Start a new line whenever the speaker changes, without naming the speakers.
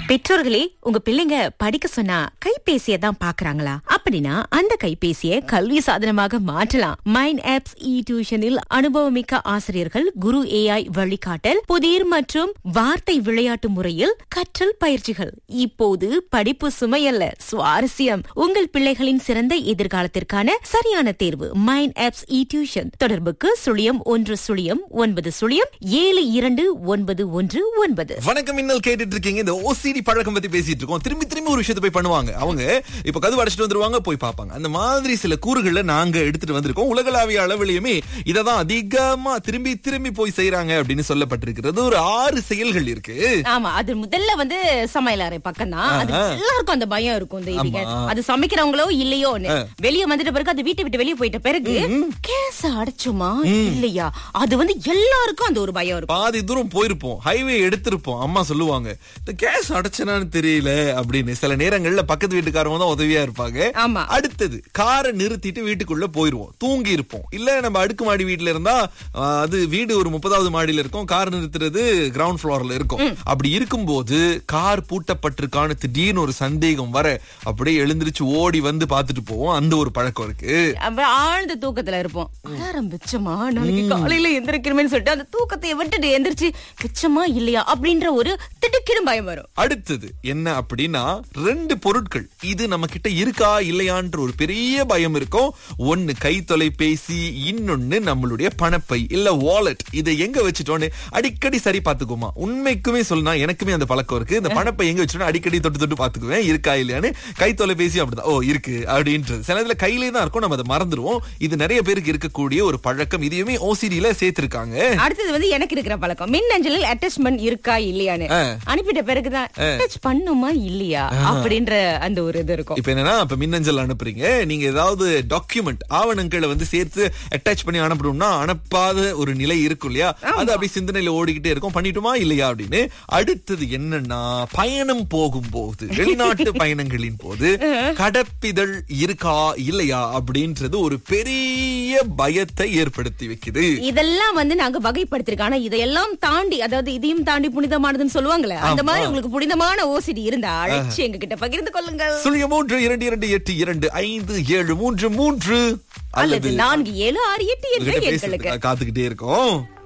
பெற்றோர்களே உங்க பிள்ளைங்க படிக்க சொன்னா கைபேசியை தான் பாக்குறாங்களா அப்படின்னா அந்த கைபேசியை கல்வி சாதனமாக மாற்றலாம் மைண்ட் ஆப்ஸ் இ டியூஷனில் அனுபவமிக்க ஆசிரியர்கள் குரு ஏஐ வழிகாட்டல் புதிர் மற்றும் வார்த்தை விளையாட்டு முறையில் கற்றல் பயிற்சிகள் இப்போது படிப்பு சுமையல்ல சுவாரஸ்யம் உங்கள் பிள்ளைகளின் சிறந்த எதிர்காலத்திற்கான சரியான தேர்வு மைண்ட் ஆப்ஸ் இ டியூஷன் தொடர்புக்கு சுழியம் ஒன்று சுழியம் ஒன்பது சுழியம் ஏழு இரண்டு ஒன்பது ஒன்று ஒன்பது
வணக்கம் இன்னல் கேட்டுட்டு இருக்கீங்க இந்த ஓசிடி பழக்கம் பத்தி பேசிட்டு இருக்கோம் திரும்பி திரும்பி ஒரு விஷயத்தை போய் பண்ணுவாங்க அவங்க இப்ப கதவு அடைச்சிட்டு வந்துருவாங்க போய் பார்ப்பாங்க அந்த மாதிரி சில கூறுகளை நாங்க எடுத்துட்டு வந்திருக்கோம் உலகளாவிய அளவிலையுமே இததான் அதிகமா திரும்பி திரும்பி போய் செய்யறாங்க அப்படின்னு சொல்லப்பட்டிருக்கிறது ஒரு ஆறு செயல்கள் இருக்கு
ஆமா அது முதல்ல வந்து சமையல் அறை பக்கம் தான் அது
ஆஹா.
எல்லாருக்கும் அந்த பயம் இருக்கும் தெய்வீக
ஆமா.
அது சமைக்கிறவங்களோ இல்லையோன்னு வெளிய வந்துட்ட பிறகு அது வீட்டை விட்டு வெளிய போயிட்ட பிறகு கேஸ் அடைச்சோமா இல்லையா அது வந்து எல்லாருக்கும் அந்த ஒரு பயம் இருக்கும்
பாதி தூரம் போயிருப்போம் ஹைவே எடுத்திருப்போம் அம்மா சொல்லுவாங்க இந்த கேஸ் அடைச்சனான்னு தெரியல அப்படின்னு சில நேரங்கள்ல பக்கத்து வீட்டுக்காரவங்க தான் உதவியா இருப்பாங்க
ஆமா.
அடுத்தது காரை நிறுத்திட்டு வீட்டுக்குள்ள போயிருவோம் தூங்கி இருப்போம் இல்ல நம்ம அடுக்குமாடி வீட்டுல இருந்தா ஆ, அது வீடு ஒரு முப்பதாவது மாடியில இருக்கும் கார் நிறுத்துறது கிரவுண்ட் ஃப்ளோர்ல இருக்கும் அப்படி இருக்கும்போது கார் பூட்டப்பட்டிருக்கான்னு திடீர்னு ஒரு சந்தேகம் வர அப்படியே எழுந்திருச்சு ஓடி வந்து பாத்துட்டு போவோம் அந்த ஒரு பழக்கம் இருக்கு
அப்ப ஆழ்ந்த தூக்கத்துல இருப்போம் அலாரம் வச்சோமா நாளைக்கு காலையில எந்திரிக்கணுமேனு சொல்லிட்டு அந்த தூக்கத்தை விட்டுட்டு எந்திரிச்சு வச்சோமா இல்லையா அப்படின்ற ஒரு திடுக்கிடும் பயம் வரும்
அடுத்தது என்ன அப்படின்னா ரெண்டு பொருட்கள் இது நம்ம கிட்ட இருக்கா இல்லையான்ற ஒரு பெரிய பயம் இருக்கும் ஒன்னு கை தொலைபேசி இன்னொன்னு நம்மளுடைய பணப்பை இல்ல வாலெட் இதை எங்க வச்சுட்டோன்னு அடிக்கடி சரி பாத்துக்குமா உண்மைக்குமே சொல்லனா எனக்குமே அந்த பழக்கம் இருக்கு இந்த பணப்பை எங்க வச்சுட்டோம் அடிக்கடி தொட்டு தொட்டு பாத்துக்குவேன் இருக்கா இல்லையான்னு கை தொலைபேசி அப்படிதான் ஓ இருக்கு அப்படின்றது சில இதுல கையிலே தான் இருக்கும் நம்ம அதை மறந்துடுவோம் இது நிறைய பேருக்கு இருக்கக்கூடிய ஒரு பழக்கம் இதையுமே ஓசிடியில சேர்த்திருக்காங்க
அடுத்தது வந்து எனக்கு இருக்கிற பழக்கம் மின்னஞ்சலில் அட்டாச்மெண்ட் இருக்கா இல்லையான்னு அனுப்பிட்ட பிறகுதான் அட்டாச் பண்ணுமா இல்லையா அப்படின்ற அந்த ஒரு இது இருக்கும்
இப்ப என்னன்னா இப்ப மின்னஞ்சல் அனுப்புறீங்க நீங்க ஏதாவது டாக்குமெண்ட் ஆவணங்களை வந்து சேர்த்து அட்டாச் பண்ணி அனுப்பணும்னா அனுப்பாத ஒரு நிலை இருக்கும் இல்லையா அது அப்படி சிந்தனையில ஓடிக்கிட்டே இருக்கும் பண்ணிட்டுமா இல்லையா அப்படின்னு அடுத்தது என்னன்னா பயணம் போகும்போது வெளிநாட்டு பயணங்களின் போது கடப்பிதழ் இருக்கா இல்லையா அப்படின்றது ஒரு பெரிய பயத்தை ஏற்படுத்தி வைக்குது
இதெல்லாம் வந்து நாங்க வகைப்படுத்திருக்கோம் ஆனா இதையெல்லாம் தாண்டி அதாவது இதையும் தாண்டி புனிதமானதுன்னு சொல்லுவாங்களே அந்த மாதிரி உங்களுக்கு புனிதமான ஓசிடி இருந்தா அழைச்சு எங்க கிட்ட பகிர்ந்து கொள்ளுங்கள்
சுழிய மூன்று இரண்டு இரண்டு எட்டு இரண்டு ஐந்து ஏழு மூன்று மூன்று
அல்லது நான்கு ஏழு ஆறு எட்டு என்ற
உங்ககிட்ட
எண்களுக்கு
பேசுறதுக்கு காத்துக்கிட்டே இருக்கோம்